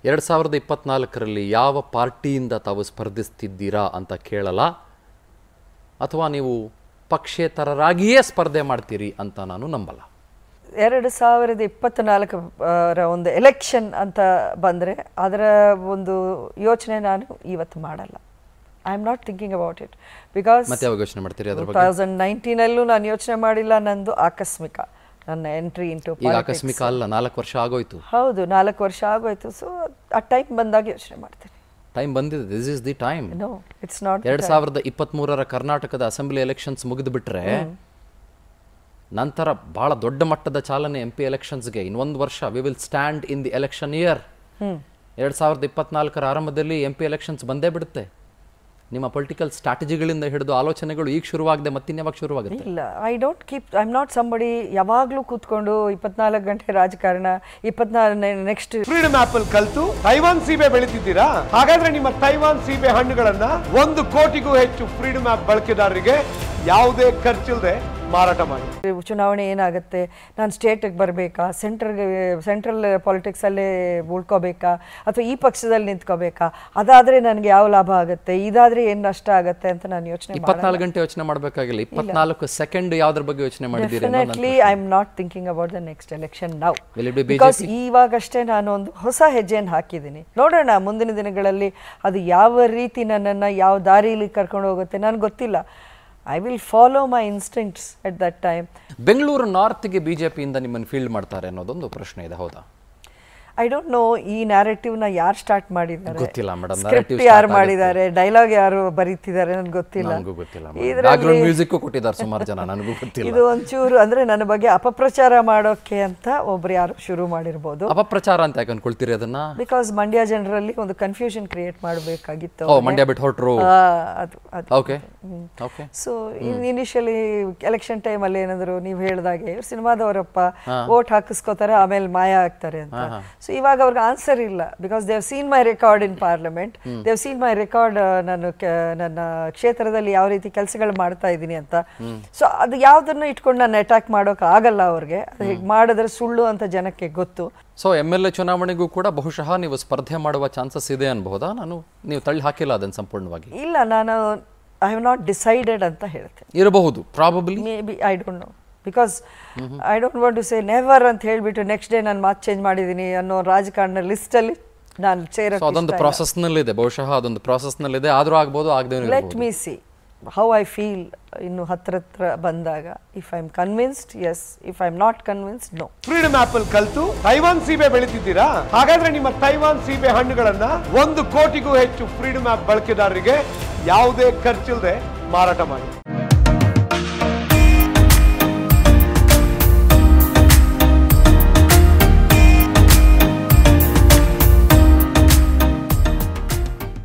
ಎರಡು ಸಾವಿರದ ಇಪ್ಪತ್ನಾಲ್ಕರಲ್ಲಿ ಯಾವ ಪಾರ್ಟಿಯಿಂದ ತಾವು ಸ್ಪರ್ಧಿಸ್ತಿದ್ದೀರಾ ಅಂತ ಕೇಳಲ್ಲ ಅಥವಾ ನೀವು ಪಕ್ಷೇತರರಾಗಿಯೇ ಸ್ಪರ್ಧೆ ಮಾಡ್ತೀರಿ ಅಂತ ನಾನು ನಂಬಲ್ಲ ಎರಡು ಸಾವಿರದ ಇಪ್ಪತ್ತ್ನಾಲ್ಕರ ಒಂದು ಎಲೆಕ್ಷನ್ ಅಂತ ಬಂದರೆ ಅದರ ಒಂದು ಯೋಚನೆ ನಾನು ಇವತ್ತು ಮಾಡಲ್ಲ I am not thinking about it because ಮತ್ತೆ ಯಾವಾಗ ಯೋಚನೆ ಮಾಡ್ತೀರಿ ಅದ್ರ ಟೂ ಬಗ್ಗೆ ತೌಸಂಡ್ ನೈನ್ಟೀನಲ್ಲೂ ನಾನು ಯೋಚನೆ ಮಾಡಿಲ್ಲ ನಂದು ಆಕಸ್ಮಿಕ ನನ್ನ ಎಂಟ್ರಿ ಇಂಟು ಈಗ ಆಕಸ್ಮಿಕ ಅಲ್ಲ ನಾಲ್ಕು ವರ್ಷ ಆಗೋಯ್ತು ಹೌದು ನಾಲ್ಕು ವರ್ಷ ಆಗೋಯ್ತು ಸೊ ಆ ಟೈಮ್ ಬಂದಾಗ ಯೋಚನೆ ಮಾಡ್ತೀನಿ ಟೈಮ್ ಬಂದಿದೆ this is the time no it's not ಎರಡ್ ಸಾವಿರದ ಇಪ್ಪತ್ತ್ಮೂರರ ಕರ್ನಾಟಕದ ಅಸೆಂಬ್ಲಿ ಎಲೆಕ್ಷನ್ಸ್ ಮುಗಿದು ಬಿಟ್ರೆ ನಂತರ ಬಹಳ ದೊಡ್ಡ ಮಟ್ಟದ ಚಾಲನೆ ಎಂ ಪಿ ಎಲೆಕ್ಷನ್ಸ್ಗೆ ಇನ್ನೊಂದು ವರ್ಷ we will stand in the election year ಎರಡ್ ಸಾವಿರದ ಇಪ್ಪತ್ನಾಲ್ಕರ ಆರಂಭದಲ್ಲಿ ಎಂ ಪಿ ಎಲೆಕ್ಷನ್ಸ್ ಬಂದೇ ಬಿಡುತ್ತೆ ನಿಮ್ಮ ಪೊಲಿಟಿಕಲ್ ಸ್ಟ್ರಾಟಜಿಗಳಿಂದ ಹಿಡಿದು ಆಲೋಚನೆಗಳು ಈಗ ಶುರುವಾಗದೆ ಮತ್ತಿನ್ಯಾವಾಗ ಶುರುವಾಗುತ್ತೆ ಇಲ್ಲ I don't keep I am not somebody ಯಾವಾಗಲೂ ಕೂತ್ಕೊಂಡು ಇಪ್ಪತ್ನಾಲ್ಕು ಗಂಟೆ ರಾಜಕಾರಣ ಇಪ್ಪತ್ನಾಲ್ಕು ನೆಕ್ಸ್ಟ್ ಫ್ರೀಡಮ್ ಆಪ್ ಅಲ್ಲಿ ಕಲ್ತು ತೈವಾನ್ ಸೀಬೆ ಬೆಳಿತಿದ್ದೀರಾ ಹಾಗಾದ್ರೆ ನಿಮ್ಮ ತೈವಾನ್ ಸೀಬೆ ಹಣ್ಣುಗಳನ್ನ ಒಂದು ಕೋಟಿಗೂ ಹೆಚ್ಚು ಫ್ರೀಡಮ್ ಆಪ್ ಬಳಕೆದಾರರಿಗೆ ಯಾವುದೇ ಖರ್ಚಿಲ್ಲದೆ ಮಾರಾಟ ಮಾಡಿ ಚುನಾವಣೆ ಏನಾಗುತ್ತೆ ನಾನು ಸ್ಟೇಟಿಗೆ ಬರಬೇಕಾ ಸೆಂಟ್ರಲ್ಗೆ ಸೆಂಟ್ರಲ್ ಪಾಲಿಟಿಕ್ಸಲ್ಲೇ ಉಳ್ಕೋಬೇಕಾ ಅಥವಾ ಈ ಪಕ್ಷದಲ್ಲಿ ನಿಂತ್ಕೋಬೇಕಾ ಅದಾದರೆ ನನಗೆ ಯಾವ ಲಾಭ ಆಗುತ್ತೆ ಇದಾದರೆ ಏನು ನಷ್ಟ ಆಗುತ್ತೆ ಅಂತ ನಾನು ಯೋಚನೆ ಇಪ್ಪತ್ನಾಲ್ಕು ಗಂಟೆ ಯೋಚನೆ ಮಾಡಬೇಕಾಗಿಲ್ಲ ಇಪ್ಪತ್ನಾಲ್ಕು ಸೆಕೆಂಡ್ ಯಾವ್ದ್ರ ಬಗ್ಗೆ ಯೋಚನೆ ಮಾಡಿದ್ದೀರಿ ಅನ್ನೋದು ನನ್ನ definitely I am not thinking about the next election now Will it be because ಇವಾಗಷ್ಟೇ ನಾನು ಒಂದು ಹೊಸ ಹೆಜ್ಜೆಯನ್ನು ಹಾಕಿದ್ದೀನಿ ನೋಡೋಣ ಮುಂದಿನ ದಿನಗಳಲ್ಲಿ ಅದು ಯಾವ ರೀತಿ ನನ್ನನ್ನು ಯಾವ ದಾರಿಯಲ್ಲಿ ಕರ್ಕೊಂಡು ಹೋಗುತ್ತೆ ನನಗೆ ಗೊತ್ತಿಲ್ಲ I will follow my instincts at that time Bengaluru ನಾರ್ತ್ಗೆ ಬಿಜೆಪಿಯಿಂದ ನಿಮ್ಮನ್ನು ಫೀಲ್ಡ್ ಮಾಡ್ತಾರೆ ಅನ್ನೋದೊಂದು ಪ್ರಶ್ನೆ ಇದೆ ಹೌದಾ ಐ ಡೋಂಟ್ ನೋ ಈ ನ್ಯಾರೇಟಿವ್ನ ಯಾರು ಸ್ಟಾರ್ಟ್ ಮಾಡಿದ್ದಾರೆ ಗೊತ್ತಿಲ್ಲ madam, ಸ್ಕ್ರಿಪ್ಟ್ narrative ಯಾರು start ಮಾಡಿದ್ದಾರೆ ಡೈಲಾಗ್ ಯಾರು ಬರೀತಿದ್ದಾರೆ ನನಗೆ ಗೊತ್ತಿಲ್ಲ ನನಗೂ ಗೊತ್ತಿಲ್ಲ ಇದರಲ್ಲಿ ಬ್ಯಾಕ್ಗ್ರೌಂಡ್ ಮ್ಯೂಸಿಕ್ ಕೊಟ್ಟಿದ್ದಾರೆ ಸುಮಾರು ಜನ ನನಗೂ ಗೊತ್ತಿಲ್ಲ ಇದು ಒಂಚೂರು ಅಂದ್ರೆ ನನ್ನ ಬಗ್ಗೆ ಅಪಪ್ರಚಾರ ಮಾಡೋಕೆ ಅಂತ ಒಬ್ರು ಯಾರು ಶುರು ಮಾಡಿರ್ಬೋದು ಅಪಪ್ರಚಾರ ಅಂತ ಯಾಕೆ ಅನ್ಕೊಳ್ತೀರಿ ಅದನ್ನ ಬಿಕಾಸ್ ಮಂಡ್ಯ ಜನರಲ್ಲಿ ಒಂದು ಕನ್ಫ್ಯೂಷನ್ ಕ್ರಿಯೇಟ್ ಮಾಡಬೇಕಾಗಿತ್ತು ಓ ಮಂಡ್ಯ ಬಿಟ್ಟು ಹೊರಟ್ರು ಅದು ಅದು okay okay so initially election ಟೈಮಲ್ಲಿ ಏನಾದ್ರು ನೀವು ಹೇಳ್ದಾಗೆ ಇವ್ರು ಸಿನಿಮಾದವರಪ್ಪ ವೋಟ್ ಹಾಕಿಸ್ಕೋತಾರೆ ಆಮೇಲೆ ಮಾಯ ಆಗ್ತಾರೆ ಅಂತ ಸೊ ಇವಾಗ ಅವ್ರಿಗೆ ಆನ್ಸರ್ ಇಲ್ಲ because they've seen my record in parliament they've seen my record ನಾನು ಕೆ- ನನ್ನ ಕ್ಷೇತ್ರದಲ್ಲಿ ಯಾವ ರೀತಿ ಕೆಲಸಗಳು ಮಾಡ್ತಾ ಇದ್ದೀನಿ ಅಂತ ಸೊ ಅದು ಯಾವ್ದನ್ನು ಇಟ್ಕೊಂಡು ನಾನು ಅಟ್ಯಾಕ್ ಮಾಡೋಕೆ ಆಗಲ್ಲ ಅವ್ರಿಗೆ ಅದು ಹೀಗೆ ಮಾಡಿದ್ರೆ ಸುಳ್ಳು ಅಂತ ಜನಕ್ಕೆ ಗೊತ್ತು ಸೊ ಎಮ್ ಎಲ್ ಎ ಚುನಾವಣೆಗೂ ಕೂಡ ಬಹುಶಃ ನೀವು ಸ್ಪರ್ಧೆ ಮಾಡುವ ಚಾನ್ಸಸ್ ಇದೆ ಅನ್ಬಹುದಾ ನಾನು ನೀವು ತಳ್ಳಿ ಹಾಕಿಲ್ಲ ಅದನ್ನು ಸಂಪೂರ್ಣವಾಗಿ ಇಲ್ಲ ನಾನು ಐ ಹ್ಯಾವ್ ನಾಟ್ ಡಿಸೈಡೆಡ್ ಅಂತ ಹೇಳ್ತೇನೆ ಇರಬಹುದು probably may be I don't know because I don't want to say never ಅಂತ ಹೇಳ್ಬಿಟ್ಟು ನೆಕ್ಸ್ಟ್ ಡೇ ನಾನು ಮಾತು ಚೇಂಜ್ ಮಾಡಿದ್ದೀನಿ ಅನ್ನೋ ರಾಜಕಾರಣ ಲಿಸ್ಟಲ್ಲಿ ನಾನು ಸೊ ಸೇರೋಕೆ ಅದೊಂದು ಪ್ರಾಸೆಸ್ನಲ್ಲಿದೆ ಬಹುಶಃ ಅದೊಂದು ಪ್ರಾಸೆಸ್ನಲ್ಲಿದೆ ಆದರೂ ಆಗ್ಬೋದು ಆಗದೇ let me see how I feel ಇನ್ನು ಹತ್ರ ಹತ್ರ ಬಂದಾಗ if I am convinced yes if I am not convinced no freedom ಆಪ್ ಅಲ್ಲಿ ಕಲ್ತು ತೈವಾನ್ ಸೀಬೆ ಬೆಳಿತಿದ್ದೀರಾ ಹಾಗಾದ್ರೆ ನಿಮ್ಮ ತೈವಾನ್ ಸೀಬೆ ಹಣ್ಣುಗಳನ್ನ ಒಂದು ಕೋಟಿಗೂ ಹೆಚ್ಚು ಫ್ರೀಡಮ್ ಆಪ್ ಬಳಕೆದಾರರಿಗೆ ಯಾವುದೇ ಖರ್ಚಿಲ್ಲದೆ ಮಾರಾಟ ಮಾಡಿ